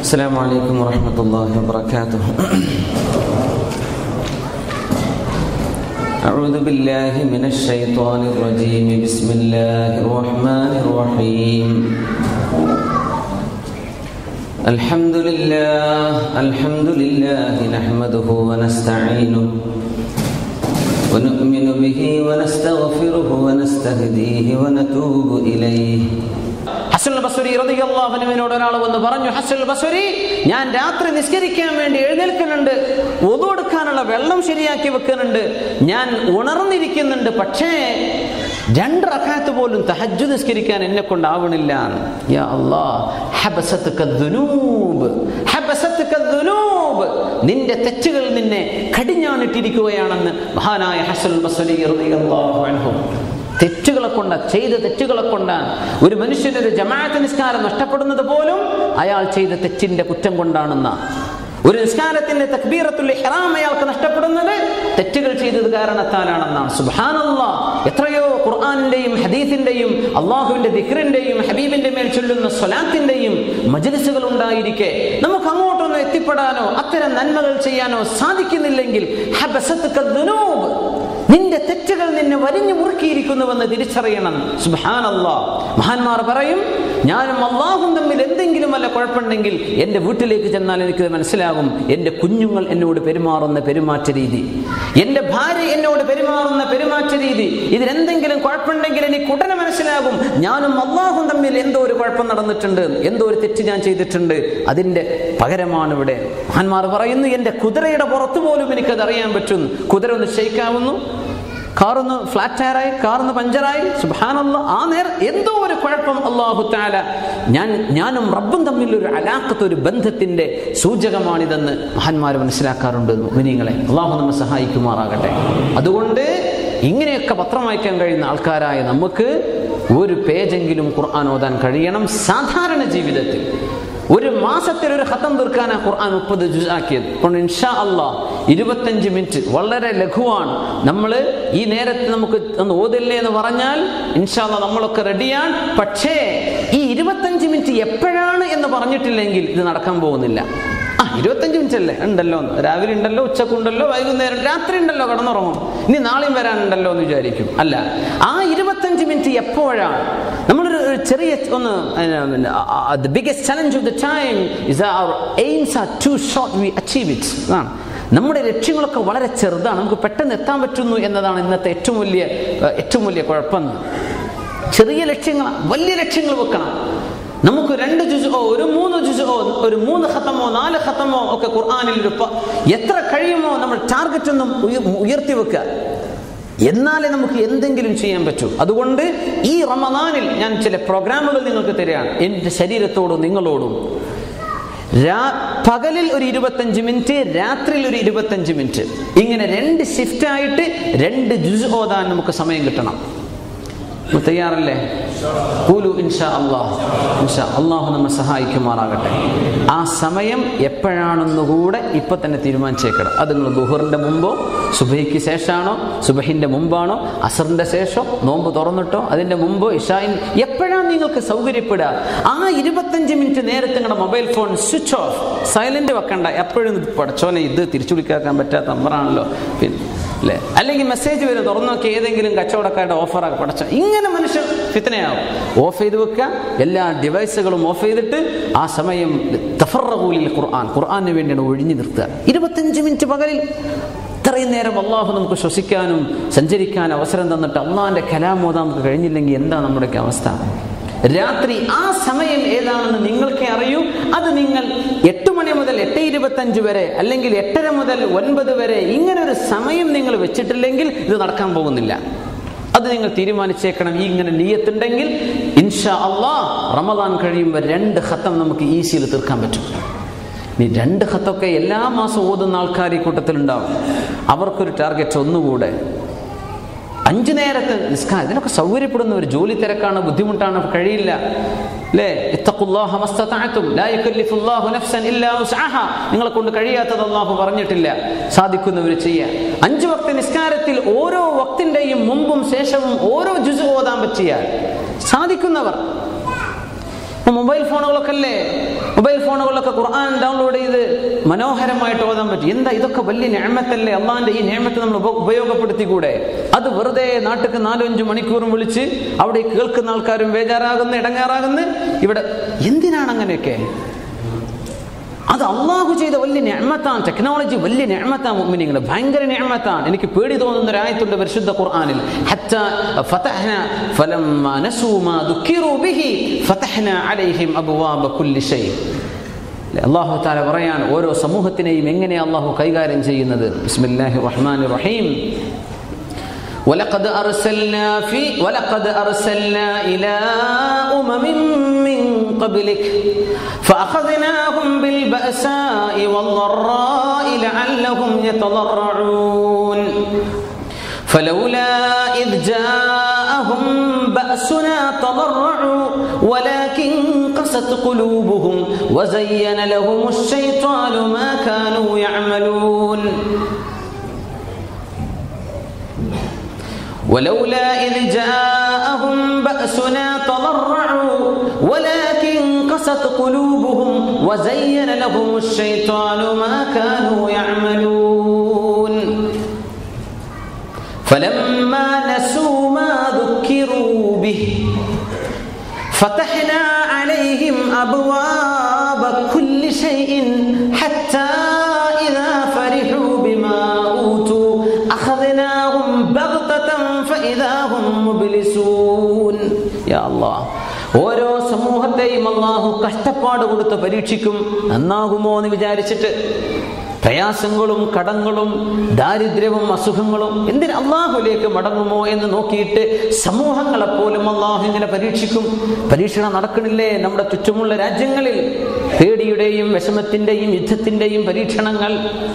السلام عليكم ورحمة الله وبركاته أعوذ بالله من الشيطان الرجيم بسم الله الرحمن الرحيم الحمد لله الحمد لله نحمده ونستعينه ونؤمن به ونستغفره ونستهديه ونتوب إليه ഹസൻ ബസുരി റളിയല്ലാഹുവിനോട് ഒരാൾ വന്ന് പറഞ്ഞു ഹസൻ ബസുരി ഞാൻ രാത്രി നിസ്കരിക്കാൻ വേണ്ടി എഴുന്നേൽക്കുന്നുണ്ട് ഒതു എടുക്കാനുള്ള വെള്ളം ശരിയാക്കി വെക്കുന്നുണ്ട് ഞാൻ ഉണർന്നിരിക്കുന്നുണ്ട് പക്ഷേ രണ്ട് റക്കാത്ത് പോലും തഹജ്ജു നിസ്കരിക്കാൻ എന്നെ കൊണ്ടാവണില്ല യാ അല്ലാഹ് ഹബസത്തുക ദുനൂബ് ഹബസത്തുക ദുനൂബ് നിന്റെ തെറ്റുകൾ നിന്നെ കടിഞ്ഞാണിട്ടിരിക്കുകയാണെന്ന് മഹാനായ ഹസൻ ബസുരി റളിയല്ലാഹു അൻഹു തെറ്റുകളെ കൊണ്ട ചെയ്ത തെറ്റുകളെ കൊണ്ടാണ് ഒരു മനുഷ്യനൊരു ജമാഅത്ത് നിസ്കാരം നഷ്ടപ്പെടുന്നത് പോലും അയാൾ ചെയ്ത തെറ്റിന്റെ കുറ്റം കൊണ്ടാണെന്ന ഒരു നിസ്കാരത്തിന്റെ തക്ബീറത്തുൽ ഇഹ്റാം അയാൾക്ക് നഷ്ടപ്പെടുന്നത് തെറ്റുകൾ ചെയ്തത് കാരണത്താലാണെന്നാണ് സുബ്ഹാനല്ലാ എത്രയോ ഖുർആനിന്റെയും ഹദീസിന്റെയും അള്ളാഹുവിന്റെ ദിക്റിന്റെയും ഹബീബിന്റെ മേൽ ചൊല്ലുന്ന സ്വലാത്തിന്റെയും മജ്ലിസുകൾ ഉണ്ടായിരിക്കെ നമുക്ക് അങ്ങോട്ടൊന്നും എത്തിപ്പെടാനോ അത്തരം നന്മകൾ ചെയ്യാനോ സാധിക്കുന്നില്ലെങ്കിൽ ഹബസത്തുക ദുനൂബ് നിന്റെ തെറ്റുകൾ നിന്നെ വരിഞ്ഞു മുറുക്കിയിരിക്കുന്നുവെന്ന് തിരിച്ചറിയണം സുബാനല്ലാ മഹാന്മാർ പറയും ഞാനും അള്ളാഹും തമ്മിൽ എന്തെങ്കിലും വല്ല കുഴപ്പമുണ്ടെങ്കിൽ എൻ്റെ വീട്ടിലേക്ക് ചെന്നാൽ എനിക്ക് മനസ്സിലാകും എൻ്റെ കുഞ്ഞുങ്ങൾ എന്നോട് പെരുമാറുന്ന പെരുമാറ്റ രീതി എൻ്റെ ഭാര്യ എന്നോട് പെരുമാറുന്ന പെരുമാറ്റ രീതി ഇതിനെന്തെങ്കിലും കുഴപ്പമുണ്ടെങ്കിൽ എനിക്ക് ഉടനെ മനസ്സിലാകും ഞാനും അള്ളാഹും തമ്മിൽ എന്തോ ഒരു കുഴപ്പം നടന്നിട്ടുണ്ട് എന്തോ ഒരു തെറ്റ് ഞാൻ ചെയ്തിട്ടുണ്ട് അതിൻ്റെ പകരമാണ് ഇവിടെ മഹാന്മാർ പറയുന്നു എൻ്റെ കുതിരയുടെ പുറത്തു പോലും എനിക്കത് അറിയാൻ പറ്റും കുതിര ഒന്ന് ഷെയ്ക്കാവുന്നു കാറൊന്ന് ഫ്ലാറ്റ് ടയറായി കാറൊന്ന് പഞ്ചറായി സുബാനല്ല ആ നേരം എന്തോ ഒരു കുഴപ്പം അള്ളാഹു താല ഞാൻ ഞാനും റബ്ബും തമ്മിൽ ഒരു അലാക്കത്ത് ഒരു ബന്ധത്തിന്റെ സൂചകമാണിതെന്ന് മഹാന്മാർ മനസ്സിലാക്കാറുണ്ട് മിനിങ്ങളെ അള്ളാഹു നമ്മെ സഹായിക്കുമാറാകട്ടെ അതുകൊണ്ട് ഇങ്ങനെയൊക്കെ പത്രം വായിക്കാൻ കഴിയുന്ന ആൾക്കാരായ നമുക്ക് ഒരു പേജെങ്കിലും ഖുർആൻ ഓതാൻ കഴിയണം സാധാരണ ജീവിതത്തിൽ ഒരു മാസത്തിൽ ഒരു ഖത്തം തീർക്കാനാണ് ഖുർആൻ മുപ്പത് ജുസാക്കിയത് അപ്പോൾ ഇൻഷാ അള്ളാ ഇരുപത്തഞ്ച് മിനിറ്റ് വളരെ ലഘുവാണ് നമ്മൾ ഈ നേരത്തെ നമുക്ക് ഒന്ന് ഓതില്ലേ എന്ന് പറഞ്ഞാൽ ഇൻഷാ അള്ളാ നമ്മളൊക്കെ റെഡിയാണ് പക്ഷേ ഈ ഇരുപത്തഞ്ച് മിനിറ്റ് എപ്പോഴാണ് എന്ന് പറഞ്ഞിട്ടില്ലെങ്കിൽ ഇത് നടക്കാൻ പോകുന്നില്ല ആ ഇരുപത്തഞ്ച് മിനിറ്റ് അല്ലേ ഉണ്ടല്ലോ രാവിലെ ഉണ്ടല്ലോ ഉച്ചക്കുണ്ടല്ലോ വൈകുന്നേരം രാത്രി ഉണ്ടല്ലോ കടന്നുറങ്ങും ഇനി നാളെയും വരാനുണ്ടല്ലോ എന്ന് വിചാരിക്കും അല്ല ആ ഇരുപത്തഞ്ച് മിനിറ്റ് എപ്പോഴാണ് നമ്മളൊരു ചെറിയ ഒന്ന് the biggest challenge of the time is our aims are too short we achieve it ആണ് നമ്മുടെ ലക്ഷ്യങ്ങളൊക്കെ വളരെ ചെറുതാണ് നമുക്ക് പെട്ടെന്ന് എത്താൻ പറ്റുന്നു എന്നതാണ് ഇന്നത്തെ ഏറ്റവും വലിയ ഏറ്റവും വലിയ കുഴപ്പം ചെറിയ ലക്ഷ്യങ്ങളാണ് വലിയ ലക്ഷ്യങ്ങൾ വെക്കണം നമുക്ക് രണ്ട് ജുസോ ഒരു മൂന്ന് ജുസോ ഒരു മൂന്ന് ഖത്തമോ നാല് ഖത്തമോ ഒക്കെ ഖുർആാനിൽ ഒരു എത്ര കഴിയുമോ നമ്മൾ ടാർഗറ്റ് ഒന്നും ഉയർത്തി വെക്കുക എന്നാലേ നമുക്ക് എന്തെങ്കിലും ചെയ്യാൻ പറ്റൂ അതുകൊണ്ട് ഈ റമദാനിൽ ഞാൻ ചില പ്രോഗ്രാമുകൾ നിങ്ങൾക്ക് തരികയാണ് എൻ്റെ ശരീരത്തോടും നിങ്ങളോടും പകലിൽ ഒരു ഇരുപത്തഞ്ച് മിനിറ്റ് രാത്രിയിൽ ഒരു ഇരുപത്തഞ്ച് മിനിറ്റ് ഇങ്ങനെ രണ്ട് ഷിഫ്റ്റ് ആയിട്ട് രണ്ട് ജുസ് ഓതാൻ നമുക്ക് സമയം കിട്ടണം തയ്യാറല്ലേ കൂലു ഇൻഷാ അള്ളാഹ് ഇൻഷാ അള്ളാഹു നമ്മെ സഹായിക്കുമാറാകട്ടെ ആ സമയം എപ്പോഴാണെന്നുകൂടെ ഇപ്പൊ തന്നെ തീരുമാനിച്ചേക്കണം അത് നിങ്ങൾ ദുഹറിന്റെ മുമ്പോ സുബഹിക്ക് ശേഷമാണോ സുബഹിന്റെ മുമ്പാണോ അസറിന്റെ ശേഷം നോമ്പ് തുറന്നിട്ടോ അതിന്റെ മുമ്പോ ഇഷായിൻ എപ്പോഴാണ് നിങ്ങൾക്ക് സൗകര്യപ്പെടുക ആ ഇരുപത്തഞ്ച് മിനിറ്റ് നേരത്തെ നിങ്ങളുടെ mobile phone switch off silent വെക്കണ്ട എപ്പോഴും പഠിച്ചോനെ ഇത് തിരിച്ചു വിളിക്കാൻ പറ്റാത്ത നമ്പറാണല്ലോ പിന്നെ അല്ലേ അല്ലെങ്കിൽ മെസ്സേജ് വരും തുറന്നു നോക്കി ഏതെങ്കിലും കച്ചവടക്കാരുടെ ഓഫറാക്കി പടച്ച ഇങ്ങനെ മനുഷ്യൻ ഫിത്തനയാവും ഓഫ് ചെയ്ത് വെക്കുക എല്ലാ ഡിവൈസുകളും ഓഫ് ചെയ്തിട്ട് ആ സമയം തഫറകൂലിൽ ഖുർആൻ ഖുർആാന് വേണ്ടിയാണ് ഒഴിഞ്ഞു നിർത്തുക ഇരുപത്തഞ്ച് മിനിറ്റ് പകലിൽ ഇത്രയും നേരം അള്ളാഹു നമുക്ക് ശ്വസിക്കാനും സഞ്ചരിക്കാനും അവസരം തന്നിട്ട് അള്ളാഹിന്റെ കലാമോദാൻ നമുക്ക് കഴിഞ്ഞില്ലെങ്കിൽ എന്താ നമ്മുടെയൊക്കെ അവസ്ഥ രാത്രി ആ സമയം ഏതാണെന്ന് നിങ്ങൾക്കേ അറിയൂ അത് നിങ്ങൾ എട്ട് മണി മുതൽ എട്ട് ഇരുപത്തഞ്ച് വരെ അല്ലെങ്കിൽ എട്ടര മുതൽ ഒൻപത് വരെ ഇങ്ങനെ ഒരു സമയം നിങ്ങൾ വെച്ചിട്ടില്ലെങ്കിൽ ഇത് നടക്കാൻ പോകുന്നില്ല അത് നിങ്ങൾ തീരുമാനിച്ചേക്കണം ഈ ഇങ്ങനെ നീയത്തുണ്ടെങ്കിൽ ഇൻഷാ അള്ളാ റമദാൻ കഴിയുമ്പോൾ രണ്ട് ഖത്തം നമുക്ക് ഈസിയിൽ തീർക്കാൻ പറ്റും നീ രണ്ട് ഖത്തൊക്കെ എല്ലാ മാസവും ഓതുന്ന ആൾക്കാർ ഈ കൂട്ടത്തിലുണ്ടാവും അവർക്കൊരു ടാർഗറ്റ് ഒന്നുകൂടെ അഞ്ചു നേരത്തെ നിസ്കാരം ഇതിനൊക്കെ സൗകര്യപ്പെടുന്ന ഒരു ജോലി തിരക്കാണ് ബുദ്ധിമുട്ടാണ് കഴിയില്ല അല്ലേ നിങ്ങളെ കൊണ്ട് കഴിയാത്തത് അള്ളാഹു പറഞ്ഞിട്ടില്ല സാധിക്കുന്നവർ ചെയ്യാൻ അഞ്ചു വക്ത നിസ്കാരത്തിൽ ഓരോ വക്തിന്റെയും മുമ്പും ശേഷവും ഓരോ ജുസ് ഓതാൻ പറ്റിയാൽ സാധിക്കുന്നവർ മൊബൈൽ ഫോണുകളൊക്കെ അല്ലേ മൊബൈൽ ഫോണുകളിലൊക്കെ ഫോണിലൊക്കെ ഖുർആൻ ഡൗൺലോഡ് ചെയ്ത് മനോഹരമായിട്ട് ഓതാൻ പറ്റും എന്താ ഇതൊക്കെ വലിയ ഞാമത്തല്ലേ അള്ളാന്റെ ഈ ഞാമത്ത് നമ്മൾ ഉപ- ഉപയോഗപ്പെടുത്തിക്കൂടെ അത് വെറുതെ നാട്ടിക്ക് നാലോ അഞ്ചു മണിക്കൂറും വിളിച്ച് അവിടെ കേൾക്കുന്ന ആൾക്കാരും ബേജാറാകുന്നു ഇടങ്ങാറാകുന്നു ഇവിടെ എന്തിനാണ് അങ്ങനെയൊക്കെ അത് അള്ളാഹു ചെയ്ത വലിയ ഞാമത്താണ് ടെക്നോളജി വലിയ ഞാമത്താണ് മുഅ്മിനീങ്ങളെ ഭയങ്കര ഞാമത്താണ് എനിക്ക് പേടി തോന്നുന്ന ഒരു ആയത്തുണ്ട് പരിശുദ്ധ ഖുർആനിൽ ഹത്താ ഫതഹ്ന ഫലമ്മാ നസൂ മാ ദുക്കിറു ബിഹി ഫതഹ്ന അലൈഹിം അബ്വാബ കുല്ലി ഷൈ അള്ളാഹു താല പറയാൻ ഓരോ സമൂഹത്തിനെയും എങ്ങനെ അള്ളാഹു കൈകാര്യം ചെയ്യുന്നത് ബിസ്മില്ലാഹിർ റഹ്മാനിർ റഹീം ولقد أرسلنا في ولقد أرسلنا إلى أمم من قبلك فأخذناهم بالبأساء والضراء لعلهم يتضرعون فلولا إذ جاءهم بأسنا تضرعوا ولكن قست قلوبهم وزين لهم الشيطان ما كانوا يعملون ولولا إذ جاءهم بأسنا تضرعوا ولكن قست قلوبهم وزين لهم الشيطان ما كانوا يعملون فلما نسوا ما ذكروا به فتحنا عليهم أبواب كل شيء حتى إذا فرحوا بما أوتوا أخذناهم بغتة فإذا هم مبلسون يا الله ഓരോ സമൂഹത്തെയും അള്ളാഹു കഷ്ടപ്പാട് കൊടുത്ത് പരീക്ഷിക്കും നന്നാകുമോ എന്ന് വിചാരിച്ചിട്ട് പ്രയാസങ്ങളും കടങ്ങളും ദാരിദ്ര്യവും അസുഖങ്ങളും എന്തിന് അള്ളാഹുലേക്ക് മടങ്ങുമോ എന്ന് നോക്കിയിട്ട് സമൂഹങ്ങളെ പോലും അള്ളാഹു ഇങ്ങനെ പരീക്ഷിക്കും പരീക്ഷണം നടക്കണില്ലേ നമ്മുടെ ചുറ്റുമുള്ള രാജ്യങ്ങളിൽ പേടിയുടെയും വിഷമത്തിന്റെയും യുദ്ധത്തിന്റെയും പരീക്ഷണങ്ങൾ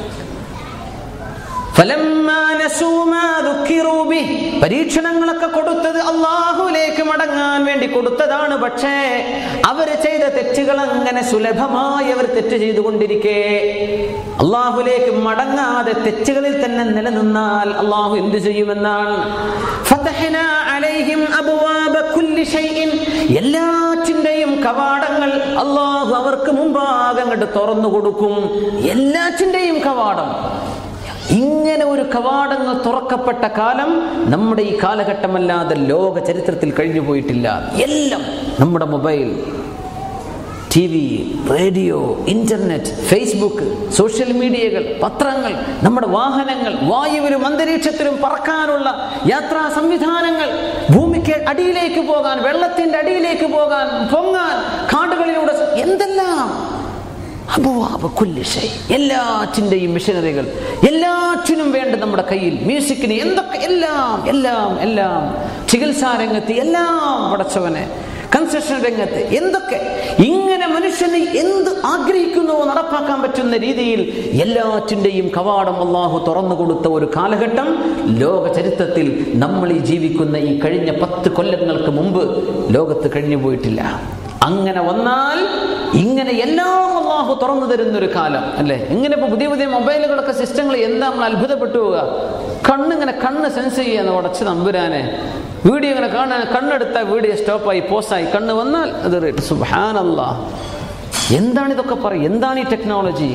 ഫലമ്മാ നസൂ മാ ദുഃഖിറൂ ബിഹ്. പരീക്ഷണങ്ങളൊക്കെ കൊടുത്തത് അള്ളാഹുലേക്ക് മടങ്ങാൻ വേണ്ടി കൊടുത്തതാണ് പക്ഷേ അവര് ചെയ്ത തെറ്റുകൾ അങ്ങനെ സുലഭമായി അവർ തെറ്റ് ചെയ്തുകൊണ്ടിരിക്കെ അള്ളാഹുലേക്ക് മടങ്ങാതെ തെറ്റുകളിൽ തന്നെ നിലനിന്നാൽ അള്ളാഹു എന്ത് ചെയ്യുമെന്നാണ് ഫതഹ്നാ അലൈഹിം അബ്വാബ കുല്ലി ഷൈഇൻ. എല്ലാറ്റിന്റെയും കവാടങ്ങൾ അള്ളാഹു അവർക്ക് മുമ്പാകെ അങ്ങോട്ട് തുറന്നു കൊടുക്കും എല്ലാറ്റിന്റെയും കവാടം ഇങ്ങനെ ഒരു കവാടങ്ങൾ തുറക്കപ്പെട്ട കാലം നമ്മുടെ ഈ കാലഘട്ടമല്ലാതെ ലോക ചരിത്രത്തിൽ കഴിഞ്ഞു പോയിട്ടില്ല എല്ലാം നമ്മുടെ mobile T V radio internet Facebook social മീഡിയകൾ പത്രങ്ങൾ നമ്മുടെ വാഹനങ്ങൾ വായുവിലും അന്തരീക്ഷത്തിലും പറക്കാനുള്ള യാത്രാ സംവിധാനങ്ങൾ ഭൂമിക്ക് അടിയിലേക്ക് പോകാൻ വെള്ളത്തിന്റെ അടിയിലേക്ക് പോകാൻ പൊങ്ങാൻ കാടുകളിലൂടെ എന്തെല്ലാം അബുവാബ കുല്ലി ഷൈ. എല്ലാറ്റിൻ്റെയും മിഷനറികൾ എല്ലാറ്റിനും വേണ്ട നമ്മുടെ കയ്യിൽ മ്യൂസിക്കിന് എന്തൊക്കെ എല്ലാം എല്ലാം എല്ലാം ചികിത്സാ രംഗത്ത് എല്ലാം പടച്ചവനെ കൺസ്ട്രക്ഷൻ രംഗത്ത് എന്തൊക്കെ ഇങ്ങനെ മനുഷ്യന് എന്ത് ആഗ്രഹിക്കുന്നുവോ നടപ്പാക്കാൻ പറ്റുന്ന രീതിയിൽ എല്ലാറ്റിൻ്റെയും കവാടം അള്ളാഹു തുറന്നു കൊടുത്ത ഒരു കാലഘട്ടം ലോക ചരിത്രത്തിൽ നമ്മൾ ഈ ജീവിക്കുന്ന ഈ കഴിഞ്ഞ പത്ത് കൊല്ലങ്ങൾക്ക് മുമ്പ് ലോകത്ത് കഴിഞ്ഞു പോയിട്ടില്ല അങ്ങനെ വന്നാൽ ഇങ്ങനെ എല്ലാം അള്ളാഹു തുറന്നു തരുന്ന ഒരു കാലം അല്ലേ ഇങ്ങനെ ഇപ്പൊ പുതിയ പുതിയ മൊബൈലുകളൊക്കെ സിസ്റ്റങ്ങൾ എന്താ നമ്മൾ അത്ഭുതപ്പെട്ടു പോവുക കണ്ണിങ്ങനെ കണ്ണ് സെൻസ് ചെയ്യാന്ന് ഉടച്ച് നമ്പുരാനെ വീഡിയോ ഇങ്ങനെ കാണാൻ കണ്ണെടുത്ത വീഡിയോ സ്റ്റോപ്പായി പോസ്റ്റായി കണ്ണ് വന്നാൽ അത് സുഹാനല്ലാ എന്താണ് ഇതൊക്കെ പറയും എന്താണ് ഈ ടെക്നോളജി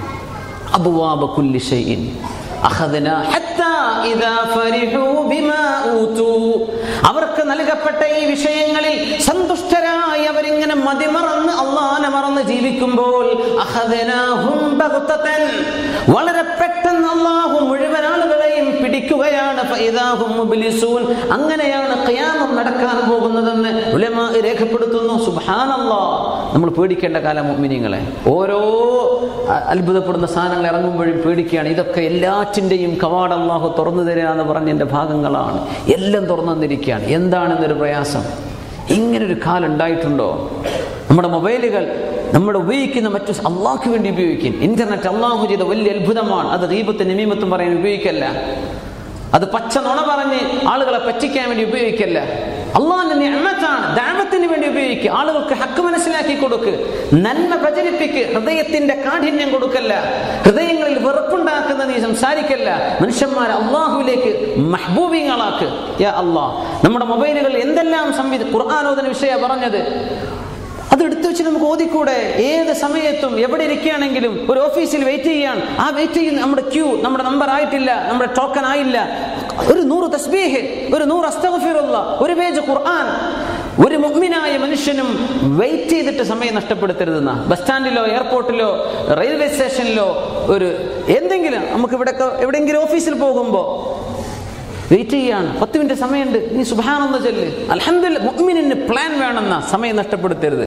അബുവാബ കുല്ലി ഷൈഇൻ അഖദ്ന ഹത്താ ഇദാ ഫരിഹു ബിമാ ഊതു അവർക്ക് നൽകപ്പെട്ട ഈ വിഷയങ്ങളിൽ സന്തുഷ്ടരായി അവരിങ്ങനെ മതിമറന്ന് അള്ളാനെ മറന്ന് ജീവിക്കുമ്പോൾ അഖദ്നാഹും ബഗ്തതൻ വളരെ പെട്ടെന്ന് അള്ളാഹു മുഴുവൻ ആളുകളെയും പിടിക്കുകയാണ് ഫഇദാഹും മുബ്ലിസൂൻ അങ്ങനെയാണ് ഖിയാമം നടക്കാൻ പോകുന്നതെന്ന് ഉലമാ രേഖപ്പെടുത്തുന്നു സുബ്ഹാനല്ലാഹ് നമ്മൾ പേടിക്കേണ്ട കാലം മുഅ്മിനീങ്ങളെ ഓരോ അ- അത്ഭുതപ്പെടുന്ന സാധനങ്ങൾ ഇറങ്ങുമ്പോഴും പേടിക്കുകയാണ് ഇതൊക്കെ എല്ലാറ്റിൻ്റെയും കവാട അള്ളാഹു തുറന്നു തരിക എന്ന് പറഞ്ഞതിൻ്റെ ഭാഗങ്ങളാണ് എല്ലാം തുറന്നു തന്നിരിക്കുകയാണ് എന്താണെന്നൊരു പ്രയാസം ഇങ്ങനൊരു കാലം ഉണ്ടായിട്ടുണ്ടോ നമ്മുടെ മൊബൈലുകൾ നമ്മൾ ഉപയോഗിക്കുന്ന മറ്റു അള്ളാഹ്ക്ക് വേണ്ടി ഉപയോഗിക്കും ഇന്റർനെറ്റ് അള്ളാഹു ചെയ്ത വലിയ അത്ഭുതമാണ് അത് ദീപത്തും നിമീമത്തും പറയാൻ ഉപയോഗിക്കല്ല അത് പച്ച നുണ പറഞ്ഞ് ആളുകളെ പറ്റിക്കാൻ വേണ്ടി ഉപയോഗിക്കല്ല അള്ളാഹിന്റെ നിഅമത്താണ് ദാവത്തിന് വേണ്ടി ഉപയോഗിക്കുക ആളുകൾക്ക് ഹക്ക് മനസ്സിലാക്കി കൊടുക്ക് നന്മ പ്രചരിപ്പിക്ക് ഹൃദയത്തിന്റെ കാഠിന്യം കൊടുക്കല്ല ഹൃദയങ്ങളിൽ വെറുപ്പുണ്ടാക്കുന്ന നീ സംസാരിക്കല്ല മനുഷ്യന്മാരെ അള്ളാഹുവിലേക്ക് അത് എടുത്തു വെച്ച് നമുക്ക് ഓതിക്കൂടെ ഏത് സമയത്തും എവിടെ ഇരിക്കുകയാണെങ്കിലും ഒരു ഓഫീസിൽ വെയിറ്റ് ചെയ്യാൻ ആ വെയിറ്റ് ചെയ്യുന്ന നമ്മുടെ ക്യൂ നമ്മുടെ നമ്പർ ആയിട്ടില്ല നമ്മുടെ ടോക്കൺ ആയില്ല ഒരു നൂറ് തസ്ബീഹ് ഒരു നൂറ് അസ്തഗഫിറുള്ള ഒരു പേജ് ഖുർആൻ ഒരു മുഗ്മിനായ മനുഷ്യനും വെയിറ്റ് ചെയ്തിട്ട് സമയം നഷ്ടപ്പെടുത്തരുതെന്ന ബസ് സ്റ്റാൻഡിലോ എയർപോർട്ടിലോ റെയിൽവേ സ്റ്റേഷനിലോ ഒരു എന്തെങ്കിലും നമുക്ക് ഇവിടെ എവിടെയെങ്കിലും ഓഫീസിൽ പോകുമ്പോൾ വെയിറ്റ് ചെയ്യാണ് പത്ത് മിനിറ്റ് സമയമുണ്ട് നീ സുബാനെന്ന് ചെല്ല് അലഹമില്ല മുഗ്മിനിന് പ്ലാൻ വേണമെന്ന സമയം നഷ്ടപ്പെടുത്തരുത്